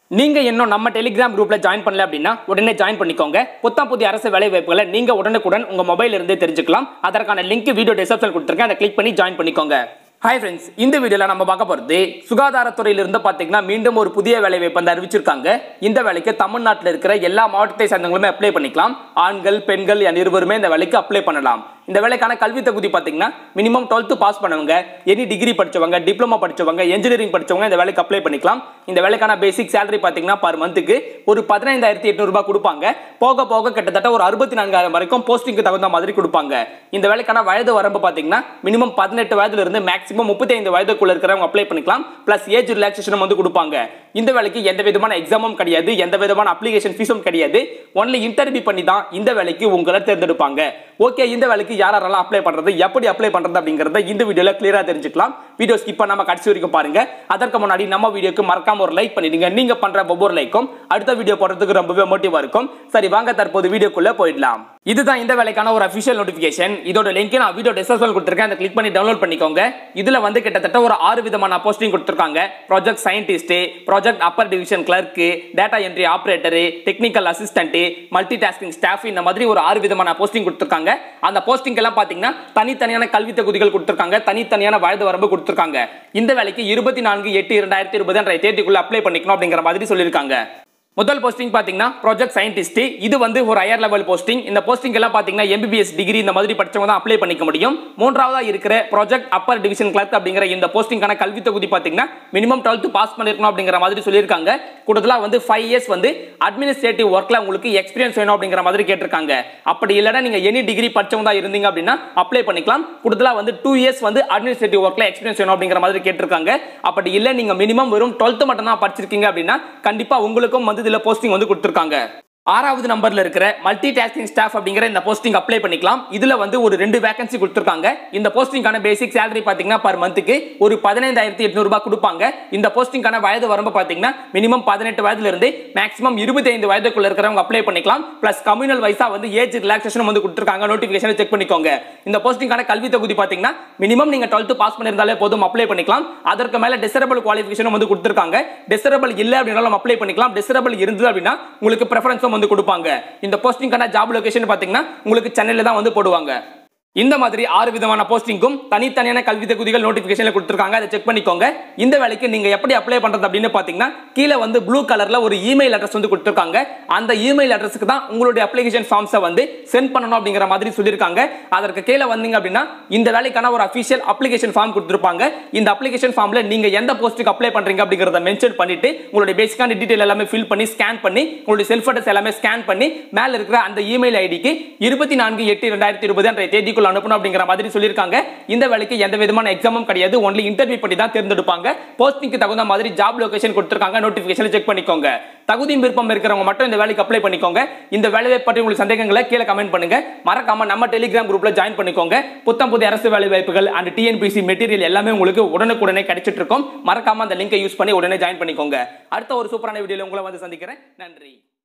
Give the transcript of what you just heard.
நீங்க இன்னும் நம்ம டெலிகிராம் குரூப்ல ஜாயின் பண்ணல அப்படின்னா உடனே ஜாயின் பண்ணிக்கோங்க புத்தம் புதிய அரசு வேலை வாய்ப்புகளை நீங்க உடனுக்குடன் உங்க மொபைல் இருந்தே தெரிஞ்சுக்கலாம் அதற்கான லிங்க் வீடியோ டிஸ்கிரிப்ஷன் கொடுத்துருக்கேன் அதை கிளிக் பண்ணி ஜாயின் பண்ணிக்கோங்க ஹாய் ஃப்ரெண்ட்ஸ் இந்த வீடியோல நம்ம பார்க்க போறது சுகாதாரத்துறையில இருந்து பாத்தீங்கன்னா மீண்டும் ஒரு புதிய வேலை வாய்ப்பு வந்து அறிவிச்சிருக்காங்க இந்த வேலைக்கு தமிழ்நாட்டில் இருக்கிற எல்லா மாவட்டத்தை சேர்ந்தவங்களுமே அப்ளை பண்ணிக்கலாம் ஆண்கள் பெண்கள் என இருவருமே இந்த வேலைக்கு அப்ளை பண்ணலாம் இந்த வேலைக்கான கல்வி தகுதி பார்த்தீங்கன்னா மினிமம் டுவெல்த்து பாஸ் பண்ணவங்க எனி டிகிரி படிச்சவங்க டிப்ளமோ படிச்சவங்க இன்ஜினியரிங் படிச்சவங்க இந்த வேலைக்கு அப்ளை பண்ணிக்கலாம் இந்த வேலைக்கான பேசிக் சேலரி பார்த்தீங்கன்னா பர் மந்த்துக்கு ஒரு பதினைந்தாயிரத்தி எட்நூறு ரூபாய் கொடுப்பாங்க போக போக கிட்டத்தட்ட ஒரு அறுபத்தி நான்காயிரம் வரைக்கும் போஸ்டிங்க்கு தகுந்த மாதிரி கொடுப்பாங்க இந்த வேலைக்கான வயது வரம்பு பார்த்தீங்கன்னா மினிமம் பதினெட்டு வயதுல இருந்து மேக்ஸிமம் முப்பத்தி ஐந்து வயதுக்குள்ள இருக்கிறவங்க அப்ளை பண்ணிக்கலாம் பிளஸ் ஏஜ் ரிலாக்ஸேஷன் வந்து கொடுப்பாங்க இந்த வேலைக்கு எந்த விதமான எக்ஸாமும் கிடையாது எந்த விதமான அப்ளிகேஷன் ஃபீஸும் கிடையாது ஒன்லி இன்டர்வியூ பண்ணி தான் இந்த வேலைக்கு உங்களை தேர்ந்தெடுப்பாங்க ஓகே இந்த வேலைக்கு யாரெல்லாம் அப்ளை பண்றது எப்படி அப்ளை பண்றது அப்படிங்கறத இந்த வீடியோல கிளியரா தெரிஞ்சுக்கலாம் வீடியோ ஸ்கிப் பண்ணாம கடைசி வரைக்கும் பாருங்க அதற்கு முன்னாடி நம்ம வீடியோக்கு மறக்காம ஒரு லைக் பண்ணிடுங்க நீங்க பண்ற ஒவ்வொரு லைக்கும் அடுத்த வீடியோ போடுறதுக்கு ரொம்பவே மோட்டிவா இருக்கும் சரி வாங்க தற்போது வீடியோக்குள்ள போயிடலாம் இதுதான் இந்த வேலைக்கான ஒரு அபிஷியல் நோட்டிபிகேஷன் இதோட லிங்க் நான் வீடியோ டிஸ்கிரிப்ஷன் கொடுத்துருக்கேன் அதை கிளிக் பண்ணி டவுன்லோட் பண்ணிக்கோங்க இதுல வந்து கிட்டத்தட்ட ஒரு ஆறு விதமான போஸ்டிங் கொடுத்துருக்காங்க project scientist project upper division clerk data entry operator technical assistant multi tasking staff இந்த மாதிரி ஒரு ஆறு விதமான போஸ்டிங் கொடுத்துருக்காங்க அந்த போஸ்டிங் எல்லாம் பாத்தீங்கன்னா தனித்தனியான கல்வி தகுதிகள் கொடுத்துருக்காங்க தனித்தனியான வயது வரம்பு கொடுத்துருக்காங்க இந்த வேலைக்கு இருபத்தி நான்கு எட்டு இரண்டாயிரத்தி இருபது என்ற தேதிக்குள்ள அப்ளை பண்ணிக்கணும் அப்படிங்கிற மாதிரி சொல்லியிருக்காங்க முதல் போஸ்டிங் பாத்தீங்கன்னா ப்ராஜெக்ட் சயின்டிஸ்ட் இது வந்து ஒரு ஹையர் லெவல் போஸ்டிங் இந்த போஸ்டிங் எல்லாம் பாத்தீங்கன்னா எம்பிபிஎஸ் டிகிரி இந்த மாதிரி படிச்சவங்க தான் அப்ளை பண்ணிக்க முடியும் மூன்றாவதா இருக்கிற ப்ராஜெக்ட் அப்பர் டிவிஷன் கிளர்க் அப்படிங்கிற இந்த போஸ்டிங்கான கல்வி தொகுதி பாத்தீங்கன்னா மினிமம் டுவெல்த் பாஸ் பண்ணிருக்கணும் அப்படிங்கிற மாதிரி சொல்லியிருக்காங்க கூடுதலா வந்து ஃபைவ் இயர்ஸ் வந்து அட்மினிஸ்ட்ரேட்டிவ் ஒர்க்ல உங்களுக்கு எக்ஸ்பீரியன்ஸ் வேணும் அப்படிங்கிற மாதிரி கேட்டிருக்காங்க அப்படி இல்லைன்னா நீங்க எனி டிகிரி படிச்சவங்க தான் இருந்தீங்க அப்படின்னா அப்ளை பண்ணிக்கலாம் கூடுதலா வந்து டூ இயர்ஸ் வந்து அட்மினிஸ்ட்ரேட்டிவ் ஒர்க்ல எக்ஸ்பீரியன்ஸ் வேணும் அப்படிங்கிற மாதிரி கேட்டிருக்காங்க அப்படி இல்லை நீங்க மினிமம் வெறும் டுவெல்த் மட்டும் தான் படிச்சிருக்கீங்க அப்படின்னா கண்டிப்பா உங்களுக்கும் வந்து இதுல போஸ்டிங் வந்து கொடுத்துருக்காங்க ஆறாவது நம்பர்ல இருக்கிற மல்டி டாஸ்கிங் ஸ்டாஃப் அப்படிங்கிற இந்த போஸ்டிங் அப்ளை பண்ணிக்கலாம் இதுல வந்து ஒரு ரெண்டு வேகன்சி கொடுத்துருக்காங்க இந்த போஸ்டிங்கான பேசிக் சேலரி பாத்தீங்கன்னா பர் மந்த்துக்கு ஒரு பதினைந்தாயிரத்தி எட்நூறு ரூபாய் கொடுப்பாங்க இந்த போஸ்டிங்கான வயது வரம்பு பாத்தீங்கன்னா மினிமம் பதினெட்டு வயதுல இருந்து மேக்ஸிமம் இருபத்தி ஐந்து வயதுக்குள்ள இருக்கிறவங்க அப்ளை பண்ணிக்கலாம் பிளஸ் கம்யூனல் வைஸா வந்து ஏஜ் ரிலாக்ஸேஷன் வந்து கொடுத்துருக்காங்க நோட்டிபிகேஷன் செக் பண்ணிக்கோங்க இந்த போஸ்டிங்கான கல்வி தகுதி பாத்தீங்கன்னா மினிமம் நீங்க டுவெல்த் பாஸ் பண்ணிருந்தாலே போதும் அப்ளை பண்ணிக்கலாம் அதற்கு மேல டிசரபிள் குவாலிஃபிகேஷன் வந்து கொடுத்துருக்காங்க டிசரபிள் இல்ல அப்படின்னாலும் அப்ளை பண்ணிக்கலாம் டிசரபிள் இருந்தது அப்படின்னா உங்களுக்கு ப்ரெஃபரன்ஸும் வந்து கொடுப்பாங்க இந்த போஸ்டிங்கான ஜாப் லொகேஷன் பாத்தீங்கன்னா உங்களுக்கு சென்னையில தான் வந்து போடுவாங்க இந்த மாதிரி ஆறு விதமான போஸ்டிங்கும் தனித்தனியான கல்வி தகுதிகள் நோட்டிபிகேஷன்ல கொடுத்துருக்காங்க அதை செக் பண்ணிக்கோங்க இந்த வேலைக்கு நீங்க எப்படி அப்ளை பண்றது அப்படின்னு பாத்தீங்கன்னா கீழே வந்து ப்ளூ கலர்ல ஒரு இமெயில் அட்ரஸ் வந்து கொடுத்துருக்காங்க அந்த இமெயில் அட்ரஸ்க்கு தான் உங்களுடைய அப்ளிகேஷன் ஃபார்ம்ஸை வந்து சென்ட் பண்ணணும் அப்படிங்கிற மாதிரி சொல்லியிருக்காங்க அதற்கு கீழே வந்தீங்க அப்படின்னா இந்த வேலைக்கான ஒரு அஃபிஷியல் அப்ளிகேஷன் ஃபார்ம் கொடுத்துருப்பாங்க இந்த அப்ளிகேஷன் ஃபார்ம்ல நீங்க எந்த போஸ்ட்டுக்கு அப்ளை பண்றீங்க அப்படிங்கறத மென்ஷன் பண்ணிட்டு உங்களுடைய பேசிக்கான டீடைல் எல்லாமே ஃபில் பண்ணி ஸ்கேன் பண்ணி உங்களுடைய செல்ஃப் அட்ரஸ் எல்லாமே ஸ்கேன் பண்ணி மேல இருக்கிற அந்த இமெயில் ஐடிக்கு இருபத்தி நான்கு எட்டு ரெண்டாயிரத்தி இருபது என்ற தேதிக்குள்ள அனுப்பணும் அப்படிங்கிற மாதிரி சொல்லியிருக்காங்க இந்த வேலைக்கு எந்த விதமான எக்ஸாமும் கிடையாது ஒன்லி இன்டர்வியூ பண்ணி தான் தேர்ந்தெடுப்பாங்க போஸ்டிங்க்கு தகுந்த மாதிரி ஜாப் லொகேஷன் கொடுத்துருக்காங்க நோட்டிபிகேஷன் செக் பண்ணிக்கோங்க தகுதியும் விருப்பம் இருக்கிறவங்க மட்டும் இந்த வேலைக்கு அப்ளை பண்ணிக்கோங்க இந்த வேலையை பற்றி உங்களுக்கு சந்தேகங்களை கீழே கமெண்ட் பண்ணுங்க மறக்காம நம்ம டெலிகிராம் குரூப்ல ஜாயின் பண்ணிக்கோங்க புத்தம் புதிய அரசு வேலை வாய்ப்புகள் அண்ட் டிஎன்பிசி மெட்டீரியல் எல்லாமே உங்களுக்கு உடனுக்குடனே கிடைச்சிட்டு இருக்கும் மறக்காம அந்த லிங்கை யூஸ் பண்ணி உடனே ஜாயின் பண்ணிக்கோங்க அடுத்த ஒரு சூப்பரான வீடியோல உங்களை வந்து சந்திக்கிறேன் நன்றி